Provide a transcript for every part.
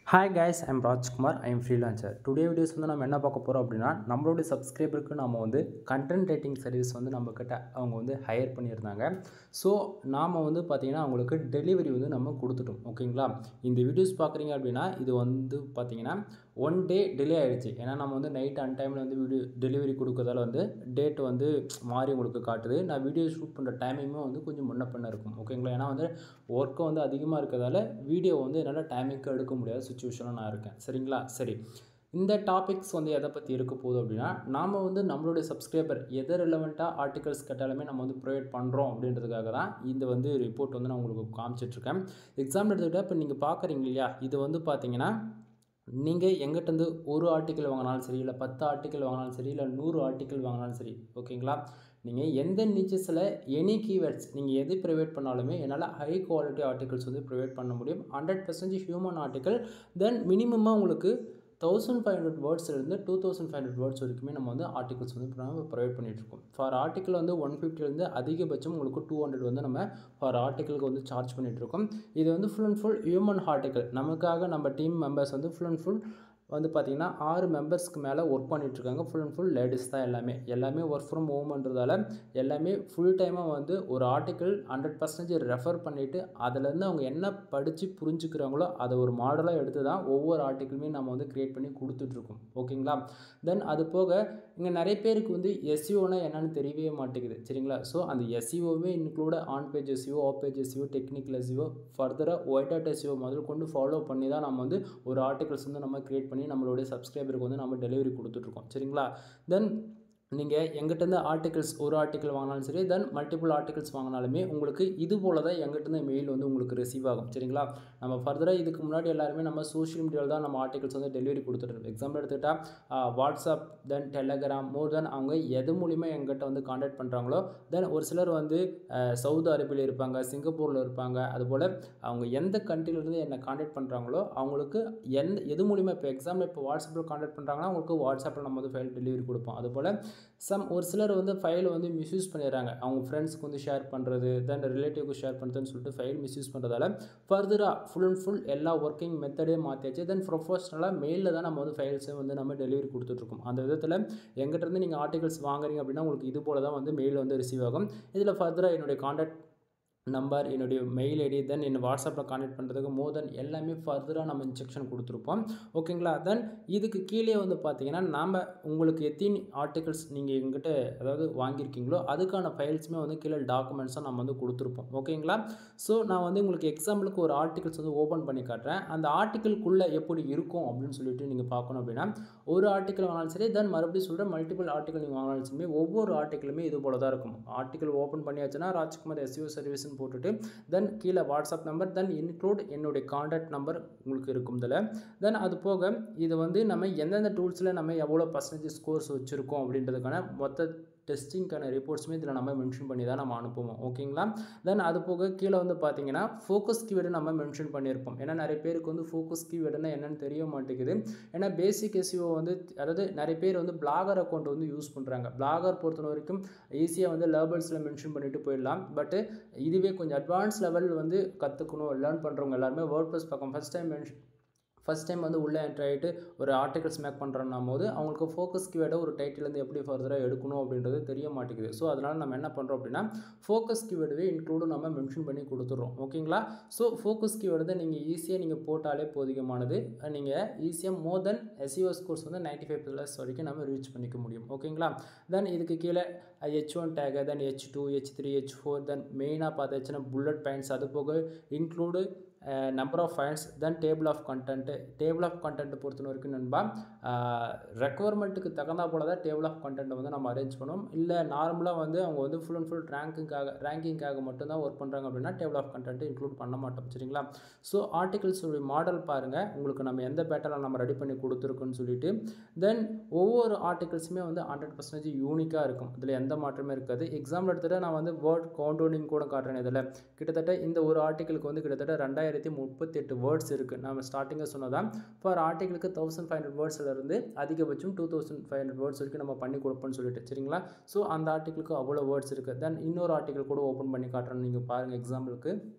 hi guys I'm Rajkumar I'm freelancer today videos வந்து நம்ம என்ன பார்க்க போகிறோம் அப்படின்னா நம்மளுடைய சப்ஸ்கிரைபருக்கு நம்ம வந்து கண்டென்ட் ரைட்டிங் சர்வீஸ் வந்து நம்மக்கிட்ட அவங்க வந்து ஹையர் பண்ணியிருந்தாங்க ஸோ நாம் வந்து பார்த்திங்கன்னா அவங்களுக்கு டெலிவரி வந்து நம்ம கொடுத்துட்டோம் ஓகேங்களா இந்த வீடியோஸ் பார்க்குறீங்க அப்படின்னா இது வந்து பார்த்திங்கன்னா ஒன் டே டிலே ஆகிடுச்சு ஏன்னா நம்ம வந்து நைட் அன் டைமில் வந்து வீடியோ டெலிவரி கொடுக்கறதால வந்து டேட் வந்து மாறி உங்களுக்கு காட்டுது நான் வீடியோ ஷூட் பண்ணுற டைமிங்குமே வந்து கொஞ்சம் முன்ன பண்ண இருக்கும் ஓகேங்களா ஏன்னா வந்து ஒர்க்கு வந்து அதிகமாக இருக்கிறதால வீடியோ வந்து என்னால் டைமிங்க்கு எடுக்க முடியாத சுச்சுவேஷனில் நான் இருக்கேன் சரிங்களா சரி இந்த டாபிக்ஸ் வந்து எதை பற்றி இருக்க போகுது அப்படின்னா நாம் வந்து நம்மளுடைய சப்ஸ்கிரைபர் எதை ரிலவெண்ட்டாக ஆர்டிகல்ஸ் கேட்டாலுமே நம்ம வந்து ப்ரொவைட் பண்ணுறோம் அப்படின்றதுக்காக தான் இந்த வந்து ரிப்போர்ட் வந்து நான் உங்களுக்கு காமிச்சிட்ருக்கேன் எக்ஸாம்பிள் எடுத்துக்கிட்டால் இப்போ நீங்கள் பார்க்குறீங்க இல்லையா இது வந்து பார்த்தீங்கன்னா நீங்கள் எங்கிட்டேருந்து ஒரு ஆர்டிக்கல் வாங்கினாலும் சரி இல்லை பத்து ஆர்டிக்கல் வாங்கினாலும் சரி இல்லை நூறு ஆர்டிக்கல் வாங்கினாலும் சரி ஓகேங்களா நீங்கள் எந்த நிச்சஸில் எனி கீவேர்ட்ஸ் நீங்கள் எது ப்ரொவைட் பண்ணாலுமே என்னால் ஹை குவாலிட்டி ஆர்டிகல்ஸ் வந்து ப்ரொவைட் பண்ண முடியும் hundred percentage human article then மினிமமாக உங்களுக்கு தௌசண்ட் ஃபைவ் ஹண்ட்ரட் வேர்ட்ஸ்லேருந்து two thousand five hundred words வரைக்குமே நம்ம வந்து ஆர்டிகல்ஸ் வந்து நம்ம ப்ரொவைட் பண்ணிகிட்ருக்கோம் ஃபார் ஆர்டிக்கல் வந்து ஒன் ஃபிஃப்டிலேருந்து அதிகபட்சம் உங்களுக்கு டூ ஹண்ட்ரட் வந்து நம்ம ஃபார் ஆர்டிக்கலுக்கு வந்து சார்ஜ் பண்ணிகிட்ருக்கோம் இது வந்து full and full human article நமக்காக நம்ம டீம் மெம்பர்ஸ் வந்து ஃபுல் அண்ட் ஃபுல் வந்து பார்த்திங்கன்னா ஆறு மெம்பர்ஸ்க்கு மேலே ஒர்க் பண்ணிகிட்ருக்காங்க ஃபுல் அண்ட் ஃபுல் லேடிஸ் தான் எல்லாமே எல்லாமே ஒர்க் ஃப்ரம் ஹோம்ன்றதால எல்லாமே ஃபுல் டைமாக வந்து ஒரு ஆர்டிக்கல் ஹண்ட்ரட் பர்சன்டேஜ் ரெஃபர் பண்ணிவிட்டு அதிலேருந்து அவங்க என்ன படித்து புரிஞ்சுக்கிறாங்களோ அதை ஒரு மாடலாக எடுத்து தான் ஒவ்வொரு ஆர்டிக்கிளுமே நம்ம வந்து க்ரியேட் பண்ணி கொடுத்துட்ருக்கோம் ஓகேங்களா தென் அது போக இங்கே நிறைய பேருக்கு வந்து எஸ்இஓனா என்னென்னு தெரியவே மாட்டேங்குது சரிங்களா ஸோ அந்த எஸ்இஓவே include on page SEO off page SEO technical SEO ஃபர்தராக ஒயிட் அட் எஸ்இஓ முதல் கொண்டு ஃபாலோ பண்ணி தான் நம்ம வந்து ஒரு ஆர்டிகல்ஸ் வந்து நம்ம க்ரியேட் பண்ணி நம்மளுடைய சப்ஸ்கிரைபருக்கு வந்து நம்ம டெலிவரி கொடுத்துட்ருக்கோம் சரிங்களா தென் நீங்கள் எங்கிட்டேருந்து ஆர்டிகல்ஸ் ஒரு ஆர்டிக்கல் வாங்கினாலும் சரி தென் மல்டிபிள் ஆர்டிகல்ஸ் வாங்கினாலுமே உங்களுக்கு இது போல் தான் எங்கிட்டேருந்து மெயில் வந்து உங்களுக்கு ரிசீவ் ஆகும் சரிங்களா நம்ம ஃபர்தராக இதுக்கு முன்னாடி எல்லாருமே நம்ம சோஷியல் மீடியாவில் தான் நம்ம ஆர்டிகல்ஸ் வந்து டெலிவரி கொடுத்துட்டு எக்ஸாம்பிள் எடுத்துக்கிட்டால் வாட்ஸ்அப் தென் டெலகிராம் மோர் தென் அவங்க எது மூலிமா எங்கிட்ட வந்து காண்டாக்ட் பண்ணுறாங்களோ தென் ஒரு சிலர் வந்து சவுதி அரேபியில் இருப்பாங்க சிங்கப்பூரில் இருப்பாங்க அதுபோல் அவங்க எந்த கண்ட்ரிலேருந்து என்னை காண்டாக்ட் பண்ணுறாங்களோ அவங்களுக்கு எந்த எது மூலிமா இப்போ எக்ஸாம்பிள் இப்போ வாட்ஸ்அப்பில் காண்டாக்ட் பண்ணுறாங்கன்னா அவங்களுக்கு வாட்ஸ்அப்பில் நம்ம வந்து ஃபைல் டெலிவரி கொடுப்போம் அதுபோல் சம் ஒரு சிலர் வந்து ஃபைலை வந்து மிஸ்யூஸ் பண்ணிடுறாங்க அவங்க ஃப்ரெண்ட்ஸ்க்கு வந்து ஷேர் பண்ணுறது தென் ரிலேட்டிவ்க்கு ஷேர் பண்ணுறதுன்னு சொல்லிட்டு ஃபைல் மிஸ்யூஸ் பண்ணுறதால ஃபர்தராக ஃபுல் அண்ட் ஃபுல் எல்லா ஒர்க்கிங் மெத்தடே மாற்றியாச்சு தென் ப்ரொஃபஷனலாக மெயிலில் தான் நம்ம வந்து ஃபைல்ஸை வந்து நம்ம டெலிவரி கொடுத்துட்ருக்கோம் அந்த விதத்தில் எங்கிட்டேருந்து நீங்கள் ஆர்டிகல்ஸ் வாங்குறீங்க அப்படின்னா உங்களுக்கு இது போல் தான் வந்து மெயில் வந்து ரிசீவ் ஆகும் இதில் ஃபர்தராக என்னுடைய காண்டாக்ட் நம்பர் என்னுடைய மெயில் ஐடி தென் என்ன வாட்ஸ்அப்பில் கான்டெக்ட் பண்ணுறதுக்கு மோர் தென் எல்லாமே ஃபர்தராக நம்ம இன்ஸ்ட்ரக்ஷன் கொடுத்துருப்போம் ஓகேங்களா தென் இதுக்கு கீழே வந்து பார்த்தீங்கன்னா நாம் உங்களுக்கு எத்தனை ஆர்டிகல்ஸ் நீங்கள் எங்கிட்ட அதாவது வாங்கியிருக்கீங்களோ அதுக்கான ஃபைல்ஸுமே வந்து கீழே டாக்குமெண்ட்ஸும் நம்ம வந்து கொடுத்துருப்போம் ஓகேங்களா ஸோ நான் வந்து உங்களுக்கு எக்ஸாம்பிளுக்கு ஒரு ஆர்டிகல்ஸ் வந்து ஓப்பன் பண்ணி காட்டுறேன் அந்த ஆர்டிக்கலுக்குள்ளே எப்படி இருக்கும் அப்படின்னு சொல்லிட்டு நீங்கள் பார்க்கணும் அப்படின்னா ஒரு ஆர்டிக்கல் வாங்கினாலும் சரி தென் மறுபடியும் சொல்கிறேன் மல்டிபிள் ஆர்டிக்கல் நீங்கள் வாங்கினாலும் சரி ஒவ்வொரு ஆர்டிக்கலுமே இது போல தான் இருக்கும் ஆர்டிக்கல் ஓப்பன் பண்ணியாச்சுன்னா ராஜ்குமார் எஸ்யூ சர்வீஸ் போட்டுட்டு தென் கீழே வாட்ஸ்அப் நம்பர் தென் இன்க்ளூட் என்னுடைய காண்டாக்ட் நம்பர் உங்களுக்கு இருக்கும் இதில் தென் அது போக இது வந்து நம்ம எந்தெந்த டூல்ஸில் நம்ம எவ்வளோ பர்சன்டேஜ் ஸ்கோர்ஸ் வச்சுருக்கோம் அப்படின்றதுக்கான மொத்த டெஸ்டிங்க்கான ரிப்போர்ட்ஸுமே இதில் நம்ம மென்ஷன் பண்ணி தான் நம்ம அனுப்புவோம் ஓகேங்களா தென் அது போக கீழே வந்து பார்த்தீங்கன்னா ஃபோக்கஸ் கீவேர்டு நம்ம மென்ஷன் பண்ணியிருப்போம் ஏன்னா நிறைய பேருக்கு வந்து ஃபோக்கஸ் கீவேர்டுனா என்னென்னு தெரிய மாட்டேங்குது ஏன்னா பேசிக் எஸ்இஓ வந்து அதாவது நிறைய பேர் வந்து பிளாகர் அக்கௌண்ட் வந்து யூஸ் பண்ணுறாங்க பிளாகர் பொறுத்த வரைக்கும் ஈஸியாக வந்து லேபல்ஸில் மென்ஷன் பண்ணிட்டு போயிடலாம் பட்டு இதுவே கொஞ்சம் அட்வான்ஸ் லெவல் வந்து கற்றுக்கணும் லேர்ன் பண்ணுறவங்க எல்லாருமே வேர்ட் ப்ளஸ் பக்கம் first time mention first time வந்து உள்ளே என்ட்ரு ஆகிட்டு ஒரு ஆர்டிகல்ஸ் மேக் பண்ணுறோன்னா போது அவங்களுக்கு ஃபோக்கஸ் கீவேர்டை ஒரு டைட்டிலேருந்து எப்படி ஃபர்தராக எடுக்கணும் அப்படின்றது தெரிய மாட்டேங்குது ஸோ அதனால் நம்ம என்ன பண்ணுறோம் அப்படின்னா ஃபோக்கஸ் கீவேர்டுவே இன்க்ளூடும் நம்ம மென்ஷன் பண்ணி கொடுத்துட்றோம் ஓகேங்களா ஸோ ஃபோக்கஸ் கீவேர்டு தான் நீங்கள் ஈஸியாக நீங்கள் போட்டாலே போதிகமானது நீங்கள் ஈஸியாக மோர் தென் எஸ்இஓ ஸ்கோர்ஸ் வந்து நைன்ட்டி ஃபைவ் ப்ளஸ் வரைக்கும் நம்ம ரீச் பண்ணிக்க முடியும் ஓகேங்களா தென் இதுக்கு கீழே H one tag then H two H three H four then மெயினாக பார்த்தாச்சுன்னா புல்லட் பாயிண்ட்ஸ் அது போக include number of files then table of content table of content பொறுத்த வரைக்கும் நண்பா ரெக்குவயர்மெண்ட்டுக்கு தகுந்தா போல தான் டேபிள் ஆஃப் கண்டென்ட்டை வந்து நம்ம அரேஞ்ச் பண்ணுவோம் இல்லை நார்மலாக வந்து அவங்க வந்து ஃபுல் அண்ட் ஃபுல் ரேங்கிங்காக ரேங்கிங்காக மட்டும்தான் ஒர்க் பண்ணுறாங்க அப்படின்னா டேபிள் ஆஃப் கண்டென்ட் இன்க்ளூட் பண்ண மாட்டோம் சரிங்களா ஸோ ஆர்டிகல்ஸோடைய மாடல் பாருங்கள் உங்களுக்கு நம்ம எந்த பேட்டரில் நம்ம ரெடி பண்ணி கொடுத்துருக்கோன்னு சொல்லிட்டு தென் ஒவ்வொரு ஆர்டிகல்ஸுமே வந்து ஹண்ட்ரட் பர்சன்டேஜ் யூனிக்காக இருக்கும் இதில் எந்த மாற்றமே இருக்காது எக்ஸாம்பிள் எடுத்துகிட்டு நான் வந்து வேர்ட் கவுண்டோனிங் கூட காட்டுறேன் இதில் கிட்டத்தட்ட இந்த ஒரு ஆர்டிக்கலுக்கு வந்து கிட்டத்தட்ட ரெண்டாயிரம் ரெண்டாயிரத்தி முப்பத்தெட்டு வேர்ட்ஸ் இருக்குது நம்ம ஸ்டார்டிங்காக சொன்னதான் ஃபார் ஆர்டிகளுக்கு தௌசண்ட் ஃபைவ் ஹண்ட்ரட் வேர்ட்ஸ்லேருந்து அதிகபட்சம் two thousand five hundred words வரைக்கும் நம்ம பண்ணி கொடுப்போம்னு சொல்லிட்டு சரிங்களா ஸோ அந்த ஆர்டிகளுக்கு அவ்வளோ வேர்ட்ஸ் இருக்குது தென் இன்னொரு ஆர்டிக்கல் கூட ஓப்பன் பண்ணி காட்டுறேன் நீங்கள் பாருங்கள் எக்ஸாம்பிளுக்கு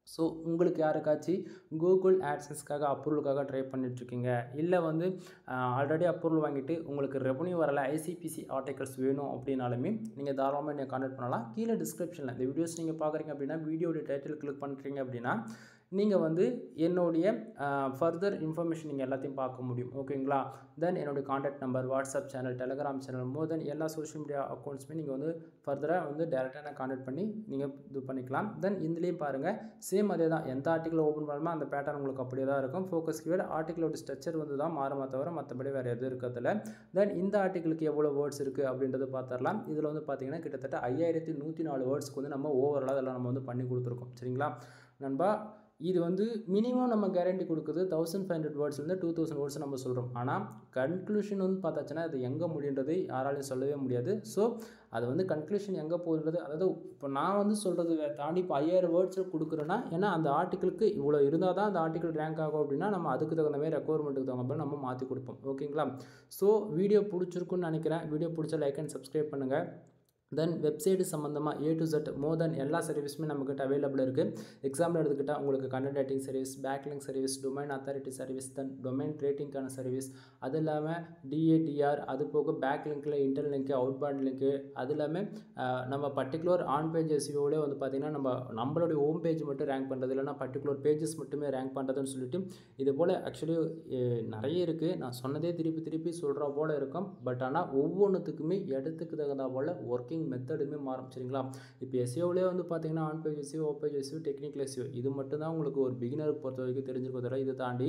ஸோ உங்களுக்கு யாருக்காச்சும் கூகுள் ஆட்சன்ஸ்க்காக அப்ரூவலுக்காக ட்ரை பண்ணிட்டுருக்கீங்க இல்லை வந்து ஆல்ரெடி அப்ரூவல் வாங்கிட்டு உங்களுக்கு ரெவன்யூ வரல ஐசிபிசி ஆர்டிகல்ஸ் வேணும் அப்படின்னாலுமே நீங்கள் தாராளமாக என்னை கான்டாக்ட் பண்ணலாம் கீழே டிஸ்கிரிப்ஷனில் இந்த வீடியோஸ் நீங்கள் பார்க்குறீங்க அப்படின்னா வீடியோடைய டைட்டில் கிளிக் பண்ணுறீங்க அப்படின்னா நீங்கள் வந்து என்னுடைய ஃபர்தர் இன்ஃபர்மேஷன் நீங்கள் எல்லாத்தையும் பார்க்க முடியும் ஓகேங்களா தென் என்னுடைய contact number WhatsApp channel Telegram channel more than எல்லா சோஷியல் மீடியா அக்கௌண்ட்ஸுமே நீங்கள் வந்து ஃபர்தராக வந்து டேரெக்டாக நான் காண்டாக்ட் பண்ணி நீங்கள் இது பண்ணிக்கலாம் தென் இதுலேயும் பாருங்கள் சேம் அதே தான் எந்த ஆர்டிக்கல் ஓப்பன் பண்ணாலுமோ அந்த பேட்டர்ன் உங்களுக்கு அப்படியே தான் இருக்கும் ஃபோக்கஸ் கீவேர்டு ஆர்டிக்கலோட ஸ்ட்ரக்சர் வந்து தான் மாறுமா தவிர மற்றபடி வேறு எதுவும் இருக்கிறதில்ல தென் இந்த ஆர்டிக்கலுக்கு எவ்வளோ வேர்ட்ஸ் இருக்குது அப்படின்றத பார்த்துடலாம் இதில் வந்து பார்த்தீங்கன்னா கிட்டத்தட்ட ஐயாயிரத்தி நூற்றி நாலு வேர்ட்ஸ்க்கு வந்து நம்ம ஓவராலாக அதெல்லாம் நம்ம வந்து பண்ணி கொடுத்துருக்கோம் சரிங்களா நண்பா இது வந்து மினிமம் நம்ம கேரண்டி கொடுக்குது தௌசண்ட் ஃபைவ் ஹண்ட்ரட் வேர்ட்ஸ்லேருந்து டூ தௌசண்ட் வேர்ட்ஸ் நம்ம சொல்கிறோம் ஆனால் கன்க்ளூஷன் வந்து பார்த்தாச்சுன்னா அது எங்கே முடின்றது யாராலையும் சொல்லவே முடியாது ஸோ அது வந்து கன்க்ளூஷன் எங்கே போகுன்றது அதாவது இப்போ நான் வந்து சொல்கிறது தாண்டி இப்போ ஐயாயிரம் வேர்ட்ஸில் கொடுக்குறேன்னா ஏன்னா அந்த ஆர்டிக்கிளுக்கு இவ்வளோ இருந்தால் தான் அந்த ஆர்டிக்கல் ரேங்க் ஆகும் அப்படின்னா நம்ம அதுக்கு தகுந்த மாதிரி ரெக்குவயர்மெண்ட்டுக்கு தகுந்த மாதிரி நம்ம மாற்றி கொடுப்போம் ஓகேங்களா ஸோ வீடியோ பிடிச்சிருக்குன்னு நினைக்கிறேன் வீடியோ பிடிச்ச லைக் அண்ட் சப்ஸ்கிரைப் பண்ணுங்கள் தென் வெப்சைட்டு சம்மந்தமாக A to set more than எல்லா சர்வீஸுமே நம்மக்கிட்ட அவைலபிள் இருக்குது எக்ஸாம்பிள் எடுத்துக்கிட்டால் உங்களுக்கு content writing service backlink service domain authority service then domain ரேட்டிங்கான சர்வீஸ் அது இல்லாமல் டிஏடிஆர் அது போக பேக் லிங்க்கில் interlink outbound link அது இல்லாமல் நம்ம பர்டிகுலர் ஆன் பேஜ் எஸ்வியோட வந்து பார்த்திங்கன்னா நம்ம நம்மளுடைய ஹோம் பேஜ் மட்டும் ரேங்க் பண்ணுறது இல்லைனா பர்டிகுலர் பேஜஸ் மட்டுமே ரேங்க் பண்ணுறதுன்னு சொல்லிட்டு இது போல் ஆக்சுவலி நிறைய இருக்குது நான் சொன்னதே திருப்பி திருப்பி சொல்கிற போல் இருக்கும் பட் ஆனால் ஒவ்வொன்றுத்துக்குமே இடத்துக்கு தகுந்த போல் ஒர்க்கிங் மெத்தடுமே மாறும் சரிங்களா இப்போ எஸ்சிஓவிலே வந்து பார்த்தீங்கன்னா on page SEO off page SEO technical SEO இது மட்டும் தான் உங்களுக்கு ஒரு பிகினருக்கு பொறுத்த வரைக்கும் தெரிஞ்சிருக்க தவிர இதை தாண்டி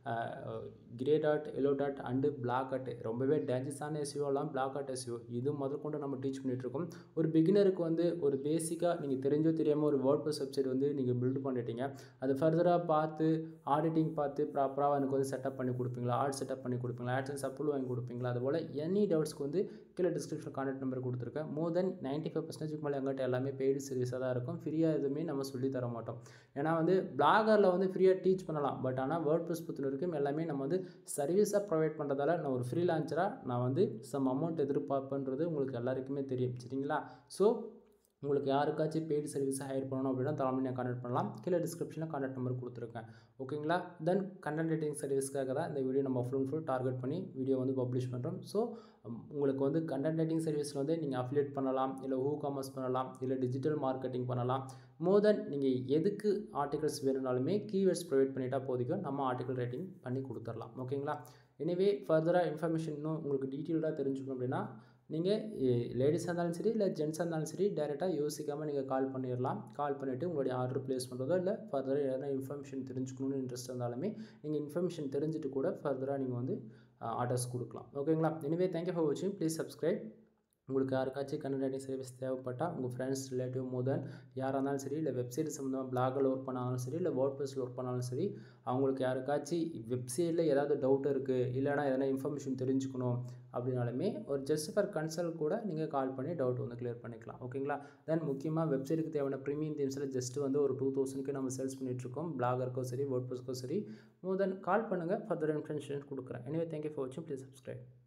grey hat yellow hat and black hat ரொம்பவே டேஞ்சஸான எஸ்சிஓலாம் பிளாக் அட் எஸ்சிஓ இது முதல் கொண்டு நம்ம டீச் பண்ணிகிட்ருக்கோம் ஒரு பிகினருக்கு வந்து ஒரு பேசிக்காக நீங்கள் தெரிஞ்சோ தெரியாமல் ஒரு வேர்ட் ப்ளஸ் வெப்சைட் வந்து நீங்கள் பில்ட் பண்ணிட்டீங்க அது ஃபர்தராக பார்த்து ஆடிட்டிங் பார்த்து ப்ராப்பராக எனக்கு வந்து செட்டப் பண்ணி கொடுப்பீங்களா ஆட் செட்டப் பண்ணி கொடுப்பீங்களா ஆட்ஸ் அப்ரூவல் வாங்கி கொடுப்பீங்களா அதுபோல் எனி டவுட்ஸ்க்கு வந்து கீழே டிஸ்கிரிப்ஷன் கான்டாக்ட் நம்பர் கொடுத்துருக்கேன் மோர் தென் நைன்ட்டி ஃபைவ் பர்சன்டேஜ்க்கு மேலே எங்கிட்ட எல்லாமே பெய்டு சர்வீஸாக தான் இருக்கும் ஃப்ரீயாக எதுவுமே நம்ம சொல்லி தர மாட்டோம் ஏன்னா வந்து பிளாகரில் வந்து ஃப்ரீயாக டீச் பண்ணலாம் பட் ஆனால் வேர்ட் ப்ளஸ் பொறுத்த வரைக்கும் எல்லாமே நம்ம வந்து சர்வீஸாக ப்ரொவைட் பண்ணுறதால நான் ஒரு ஃப்ரீ லான்ச்சராக நான் வந்து சம் அமௌண்ட் எதிர்பார்ப்பேன்றது உங்களுக்கு எல்லாருக்குமே தெரியும் சரிங்களா ஸோ உங்களுக்கு யாருக்காச்சும் பெய்டு சர்வீஸை ஹையர் பண்ணணும் அப்படின்னா தலைமையை கான்டாக்ட் பண்ணலாம் கீழே டிஸ்கிரிப்ஷனில் கான்டாக்ட் நம்பர் கொடுத்துருக்கேன் ஓகேங்களா தென் கண்டென்ட் ரைட்டிங் சர்வீஸ்க்காக தான் இந்த வீடியோ நம்ம ஃபுல் ஃபுல் டார்கெட் பண்ணி வீடியோ வந்து பப்ளிஷ் பண்ணுறோம் ஸோ உங்களுக்கு வந்து கண்டென்ட் ரைட்டிங் சர்வீஸில் வந்து நீங்கள் அஃபிலியேட் பண்ணலாம் இல்லை ஹூ காமர்ஸ் பண்ணலாம் இல்லை டிஜிட்டல் மார்க்கெட்டிங் பண்ணலாம் மோர் தென் நீங்கள் எதுக்கு ஆர்டிகல்ஸ் வேணும்னாலுமே கீவேர்ட்ஸ் ப்ரொவைட் பண்ணிட்டா போதிக்கும் நம்ம ஆர்டிகல் ரைட்டிங் பண்ணி கொடுத்துடலாம் ஓகேங்களா எனிவே ஃபர்தராக இன்ஃபர்மேஷன் இன்னும் உங்களுக்கு டீட்டெயில்டாக தெரிஞ்சுக்கணும் அப்படின்னா நீங்கள் லேடிஸாக இருந்தாலும் சரி இல்லை ஜென்ஸாக இருந்தாலும் சரி டேரெக்டாக யோசிக்காமல் நீங்கள் கால் பண்ணிடலாம் கால் பண்ணிவிட்டு உங்களுடைய ஆர்டர் ப்ளேஸ் பண்ணுறதோ இல்லை ஃபர்தராக எதனா இன்ஃபர்மேஷன் தெரிஞ்சுக்கணும்னு இன்ட்ரெஸ்ட் இருந்தாலுமே நீங்கள் இன்ஃபர்மேஷன் தெரிஞ்சுட்டு கூட ஃபர்தராக நீங்கள் வந்து ஆர்டர்ஸ் கொடுக்கலாம் ஓகேங்களா எனிவே தேங்க்யூ ஃபார் வாட்சிங் ப்ளீஸ் சப்ஸ்கிரைப் உங்களுக்கு யாருக்காச்சும் கண்டென்ட் ரைட்டிங் சர்வீஸ் தேவைப்பட்டால் உங்கள் ஃப்ரெண்ட்ஸ் ரிலேட்டிவ் மோர் தென் யாராக இருந்தாலும் சரி இல்லை வெப்சைட் சம்மந்தமாக பிளாகில் ஒர்க் பண்ணாலும் சரி இல்லை வேர்ட் ப்ளஸில் ஒர்க் பண்ணாலும் சரி அவங்களுக்கு யாருக்காச்சும் வெப்சைட்டில் ஏதாவது டவுட் இருக்குது இல்லைனா எதனா இன்ஃபர்மேஷன் தெரிஞ்சுக்கணும் அப்படின்னாலுமே ஒரு ஜஸ்ட் ஃபார் கன்சல்ட் கூட நீங்கள் கால் பண்ணி டவுட் வந்து கிளியர் பண்ணிக்கலாம் ஓகேங்களா தென் முக்கியமாக வெப்சைட்டுக்கு தேவையான ப்ரீமியம் தீம்ஸில் ஜஸ்ட் வந்து ஒரு டூ தௌசண்ட்க்கு நம்ம சேல்ஸ் பண்ணிகிட்ருக்கோம் பிளாகருக்கோ சரி வேர்ட் ப்ளஸ்க்கோ சரி மோர் தென் கால் பண்ணுங்கள் ஃபர்தர் இன்ஃபர்மேஷன் கொடுக்குறேன் எனவே தேங்க்யூ ஃபார் வாட்சிங் ப்ளீஸ் சப்ஸ்கிரைப்